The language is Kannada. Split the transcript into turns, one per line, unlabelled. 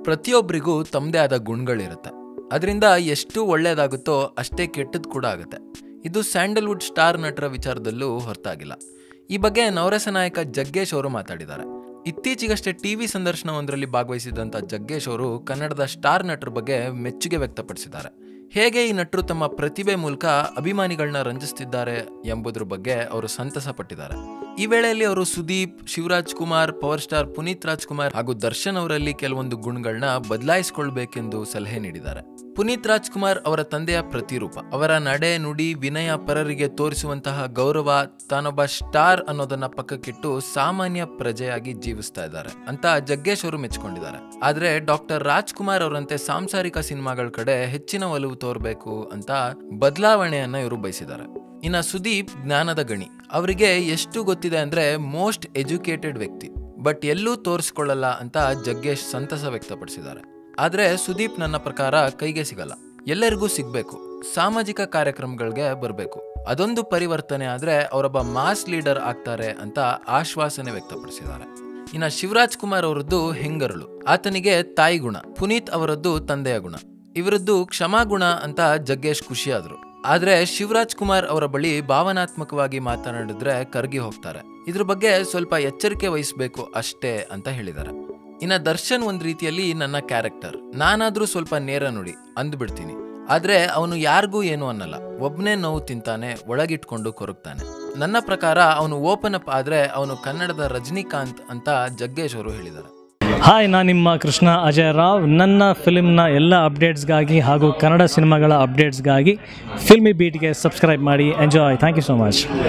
ಪ್ರತಿಯೊಬ್ಬರಿಗೂ ತಮ್ಮದೇ ಆದ ಗುಣಗಳಿರುತ್ತೆ ಅದರಿಂದ ಎಷ್ಟು ಒಳ್ಳೆಯದಾಗುತ್ತೋ ಅಷ್ಟೇ ಕೆಟ್ಟದ್ದು ಕೂಡ ಆಗುತ್ತೆ ಇದು ಸ್ಯಾಂಡಲ್ವುಡ್ ಸ್ಟಾರ್ ನಟರ ವಿಚಾರದಲ್ಲೂ ಹೊರತಾಗಿಲ್ಲ ಈ ಬಗ್ಗೆ ನವರಸ ನಾಯಕ ಜಗ್ಗೇಶ್ ಅವರು ಮಾತಾಡಿದ್ದಾರೆ ಇತ್ತೀಚೆಗಷ್ಟೇ ಟಿವಿ ಸಂದರ್ಶನವೊಂದರಲ್ಲಿ ಭಾಗವಹಿಸಿದಂಥ ಜಗ್ಗೇಶ್ ಅವರು ಕನ್ನಡದ ಸ್ಟಾರ್ ನಟರ ಬಗ್ಗೆ ಮೆಚ್ಚುಗೆ ವ್ಯಕ್ತಪಡಿಸಿದ್ದಾರೆ ಹೇಗೆ ಈ ನಟರು ತಮ್ಮ ಪ್ರತಿಭೆ ಮೂಲಕ ಅಭಿಮಾನಿಗಳನ್ನ ರಂಜಿಸ್ತಿದ್ದಾರೆ ಎಂಬುದ್ರ ಬಗ್ಗೆ ಅವರು ಸಂತಸ ಪಟ್ಟಿದ್ದಾರೆ ಈ ವೇಳೆಯಲ್ಲಿ ಅವರು ಸುದೀಪ್ ಶಿವರಾಜ್ ಕುಮಾರ್ ಪವರ್ ಸ್ಟಾರ್ ಪುನೀತ್ ರಾಜ್ಕುಮಾರ್ ಹಾಗೂ ದರ್ಶನ್ ಅವರಲ್ಲಿ ಕೆಲವೊಂದು ಗುಣಗಳನ್ನ ಬದಲಾಯಿಸಿಕೊಳ್ಬೇಕೆಂದು ಸಲಹೆ ನೀಡಿದ್ದಾರೆ ಪುನೀತ್ ರಾಜ್ಕುಮಾರ್ ಅವರ ತಂದೆಯ ಪ್ರತಿರೂಪ ಅವರ ನಡೆ ನುಡಿ ವಿನಯ ಪರರಿಗೆ ತೋರಿಸುವಂತಹ ಗೌರವ ತಾನೊಬ್ಬ ಸ್ಟಾರ್ ಅನ್ನೋದನ್ನ ಪಕ್ಕಕ್ಕಿಟ್ಟು ಸಾಮಾನ್ಯ ಪ್ರಜೆಯಾಗಿ ಜೀವಿಸ್ತಾ ಇದ್ದಾರೆ ಅಂತ ಜಗ್ಗೇಶ್ ಅವರು ಮೆಚ್ಕೊಂಡಿದ್ದಾರೆ ಆದ್ರೆ ಡಾಕ್ಟರ್ ರಾಜ್ಕುಮಾರ್ ಅವರಂತೆ ಸಾಂಸಾರಿಕ ಸಿನಿಮಾಗಳ ಕಡೆ ಹೆಚ್ಚಿನ ಒಲವು ತೋರ್ಬೇಕು ಅಂತ ಬದಲಾವಣೆಯನ್ನ ಇವರು ಬಯಸಿದ್ದಾರೆ ಇನ್ನ ಸುದೀಪ್ ಜ್ಞಾನದ ಗಣಿ ಅವರಿಗೆ ಎಷ್ಟು ಗೊತ್ತಿದೆ ಅಂದ್ರೆ ಮೋಸ್ಟ್ ಎಜುಕೇಟೆಡ್ ವ್ಯಕ್ತಿ ಬಟ್ ಎಲ್ಲೂ ತೋರಿಸ್ಕೊಳ್ಳಲ್ಲ ಅಂತ ಜಗ್ಗೇಶ್ ಸಂತಸ ವ್ಯಕ್ತಪಡಿಸಿದ್ದಾರೆ ಆದ್ರೆ ಸುದೀಪ್ ನನ್ನ ಪ್ರಕಾರ ಕೈಗೆ ಸಿಗಲ್ಲ ಎಲ್ಲರಿಗೂ ಸಿಗ್ಬೇಕು ಸಾಮಾಜಿಕ ಕಾರ್ಯಕ್ರಮಗಳಿಗೆ ಬರಬೇಕು ಅದೊಂದು ಪರಿವರ್ತನೆ ಆದ್ರೆ ಅವರೊಬ್ಬ ಮಾಸ್ ಲೀಡರ್ ಆಗ್ತಾರೆ ಅಂತ ಆಶ್ವಾಸನೆ ವ್ಯಕ್ತಪಡಿಸಿದ್ದಾರೆ ಇನ್ನ ಶಿವರಾಜ್ ಕುಮಾರ್ ಅವರದ್ದು ಹೆಂಗರಳು ಆತನಿಗೆ ತಾಯಿ ಗುಣ ಪುನೀತ್ ಅವರದ್ದು ತಂದೆಯ ಗುಣ ಇವರದ್ದು ಕ್ಷಮಾಗುಣ ಅಂತ ಜಗ್ಗೇಶ್ ಖುಷಿಯಾದ್ರು ಆದ್ರೆ ಶಿವರಾಜ್ ಕುಮಾರ್ ಅವರ ಬಳಿ ಭಾವನಾತ್ಮಕವಾಗಿ ಮಾತನಾಡಿದ್ರೆ ಕರಗಿ ಹೋಗ್ತಾರೆ ಇದ್ರ ಬಗ್ಗೆ ಸ್ವಲ್ಪ ಎಚ್ಚರಿಕೆ ವಹಿಸಬೇಕು ಅಷ್ಟೇ ಅಂತ ಹೇಳಿದ್ದಾರೆ ಇನ್ನ ದರ್ಶನ್ ಒಂದ್ ರೀತಿಯಲ್ಲಿ ನನ್ನ ಕ್ಯಾರೆಕ್ಟರ್ ನಾನಾದ್ರೂ ಸ್ವಲ್ಪ ನೇರ ನುಡಿ ಅಂದ್ಬಿಡ್ತೀನಿ ಆದ್ರೆ ಅವನು ಯಾರಿಗೂ ಏನು ಅನ್ನಲ್ಲ ಒಬ್ನೇ ನೋವು ತಿಂತಾನೆ ಒಳಗಿಟ್ಕೊಂಡು ಕೊರಗ್ತಾನೆ ನನ್ನ ಪ್ರಕಾರ ಅವನು ಓಪನ್ ಅಪ್ ಆದ್ರೆ ಅವನು ಕನ್ನಡದ ರಜನಿಕಾಂತ್ ಅಂತ ಜಗ್ಗೇಶ್ ಅವರು ಹೇಳಿದ್ದಾರೆ
ಹಾಯ್ ನಾನು ನಿಮ್ಮ ಕೃಷ್ಣ ಅಜಯ್ ರಾವ್ ನನ್ನ ಫಿಲ್ಮ್ನ ಎಲ್ಲ ಅಪ್ಡೇಟ್ಸ್ಗಾಗಿ ಹಾಗೂ ಕನ್ನಡ ಸಿನಿಮಾಗಳ ಅಪ್ಡೇಟ್ಸ್ಗಾಗಿ ಫಿಲ್ಮಿ ಬೀಟ್ಗೆ ಸಬ್ಸ್ಕ್ರೈಬ್ ಮಾಡಿ enjoy thank you so much